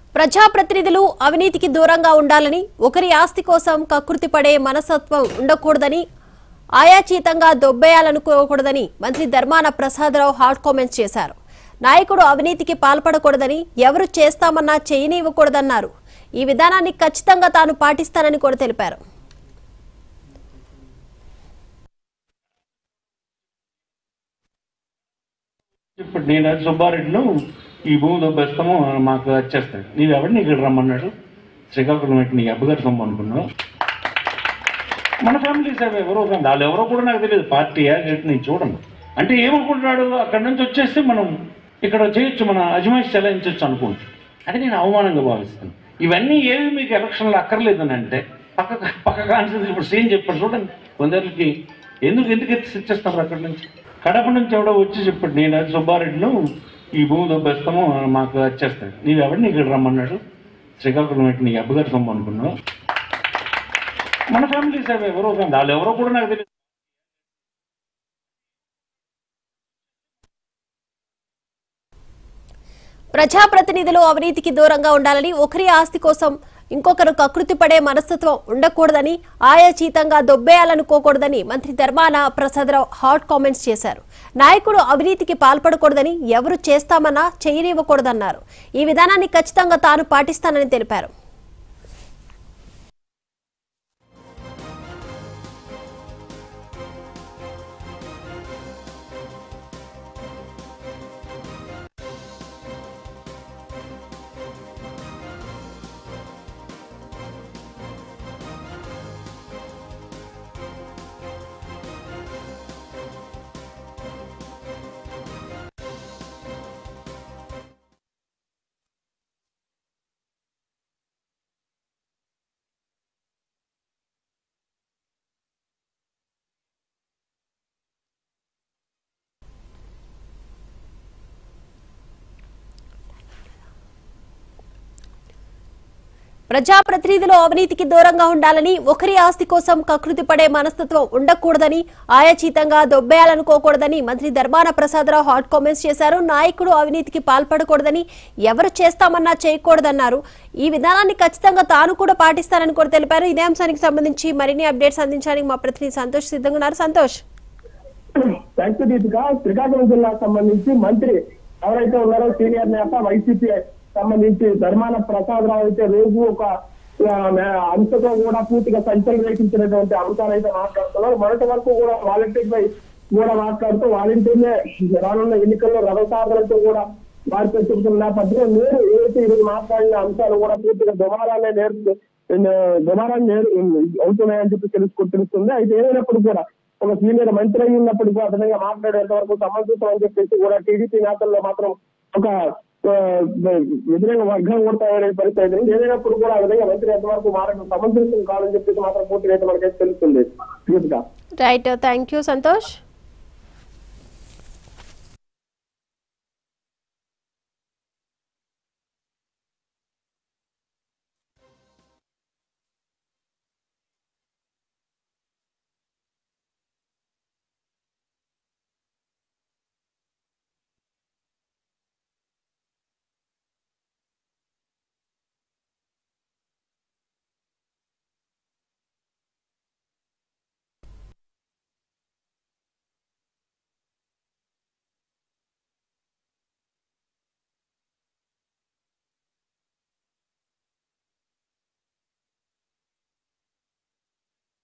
ప్రజాప్రతినిధులు అవినీతికి దూరంగా ఉండాలని ఒకరి ఆస్తి కోసం కకృతి పడే మనస్తత్వం ఉండకూడదని ఆయాచీతంగా దొబ్బేయాలనుకోకూడదని మంత్రి ధర్మాన ప్రసాదరావు హాట్ కామెంట్స్ చేశారు నాయకుడు అవినీతికి పాల్పడకూడదని ఎవరు చేస్తామన్నా చేయనివ్వకూడదన్నారు ఈ విధానాన్ని ఖచ్చితంగా తాను పాటిస్తానని కూడా తెలిపారు ఇప్పుడు నేను సుబ్బారెడ్డిను ఈ భూమి దొబ్బేస్తాము మాకు వచ్చేస్తాడు నీవు ఎవరిని ఇక్కడ రమ్మన్నాడు శ్రీకాకుళం పెట్టి నీ అబ్బగారు సొమ్ము అనుకున్నావు మన ఫ్యామిలీ సేవ ఎవరో కాదు వాళ్ళు ఎవరో కూడా నాకు తెలియదు పార్టీయా ఏంటి నేను చూడను అంటే ఏమనుకుంటున్నాడు అక్కడి నుంచి వచ్చేస్తే మనం ఇక్కడ చేయొచ్చు మన అజమాయిష్ చెలాయించవచ్చు అనుకుంటు అది నేను అవమానంగా భావిస్తాను ఇవన్నీ ఏవి మీకు ఎలక్షన్లో అక్కర్లేదని అంటే పక్క పక్క కాన్స్టిట్యూన్సీ ఇప్పుడు సీన్ చెప్పాడు చూడండి కొందరికి ఎందుకు ఎందుకు ఎత్తి ఇచ్చేస్తారు అక్కడి నుంచి కడప నుంచి ఎవడో వచ్చి చెప్పాడు నేను అది సుబ్బారెడ్డిను ఈ భూమి దొబ్బేస్తాము మాకు వచ్చేస్తాడు నీవు ఎవరిని ఇక్కడ రమ్మన్నాడు శ్రీకాకుళం పెట్టి నీ అబ్బగారు సొమ్ము అనుకున్నావు మన ఫ్యామిలీ సేవ ఎవరో కాదు వాళ్ళు ఎవరో కూడా నాకు తెలియదు ప్రజాప్రతినిధులు అవినీతికి దూరంగా ఉండాలని ఒకరి ఆస్తి కోసం ఇంకొకరు కకృతి పడే మనస్తత్వం ఉండకూడదని ఆయాచీతంగా దొబ్బేయాలనుకోకూడదని మంత్రి ధర్మాన ప్రసాదరావు హాట్ కామెంట్స్ చేశారు నాయకుడు అవినీతికి పాల్పడకూడదని ఎవరు చేస్తామన్నా చేయనివ్వకూడదన్నారు ఈ విధానాన్ని ఖచ్చితంగా తాను పాటిస్తానని తెలిపారు ప్రజాప్రతినిధులు అవినీతికి దూరంగా ఉండాలని ఒకరి ఆస్తి కోసం కకృతి పడే మనస్తత్వం ఉండకూడదని ఆయాచీతంగా దొబ్బేయాలనుకోకూడదని మంత్రి ధర్మాన ప్రసాదరావు హాట్ కామెంట్స్ చేశారు నాయకుడు అవినీతికి పాల్పడకూడదని ఎవరు చేస్తామన్నా చేయకూడదన్నారు ఈ విధానాన్ని ఖచ్చితంగా తాను కూడా పాటిస్తానని కూడా తెలిపారు ఇదే అంశానికి సంబంధించి మరిన్ని అప్డేట్స్ అందించడానికి మా ప్రతినిధి సంతోష్ సిద్ధంగా ఉన్నారు సంతోష్ థ్యాంక్స్ దీపిక శ్రీకాకుళం జిల్లాకు సంబంధించి మంత్రి ఎవరైతే ఉన్నారో సీనియర్ నేత వైసీపీ సంబంధించి ధర్మాన ప్రసాద్ రావు అయితే రోజు ఒక ఆ, అంశతో కూడా పూర్తిగా సంచలనం రేపించినటువంటి అంశాలు అయితే మాట్లాడుతున్నారు మొదటి వరకు కూడా వాలంటీర్ పై కూడా మాట్లాడుతూ వాలంటీర్లే రానున్న ఎన్నికల్లో రథసాధనతో కూడా వారితో చెబుతున్న నేపథ్యంలో నేను ఏదైతే ఈరోజు మాట్లాడిన అంశాలు కూడా పూర్తిగా దుమారాలే నేర్పు దుమారాలు నేర్ అవుతున్నాయని చెప్పి తెలుసుకు తెలుస్తుంది అయితే ఏదైనప్పుడు కూడా ఒక సీనియర్ మంత్రి అయి ఉన్నప్పుడు కూడా అతనిగా మాట్లాడేంత వరకు సమర్థితం అని చెప్పేసి కూడా టీడీపీ నేతల్లో మాత్రం ఒక ఆ, వ్యతిరేక వర్గం కూడా తయారయ్యే పరిస్థితి అయింది ఏదైనప్పుడు కూడా ఆ విధంగా మంత్రి ఎంతవరకు మారడం సమంజసం కాదని చెప్పేసి మాత్రం పూర్తిగా అయితే మనకైతే తెలుస్తుంది Deepika right thank you Santosh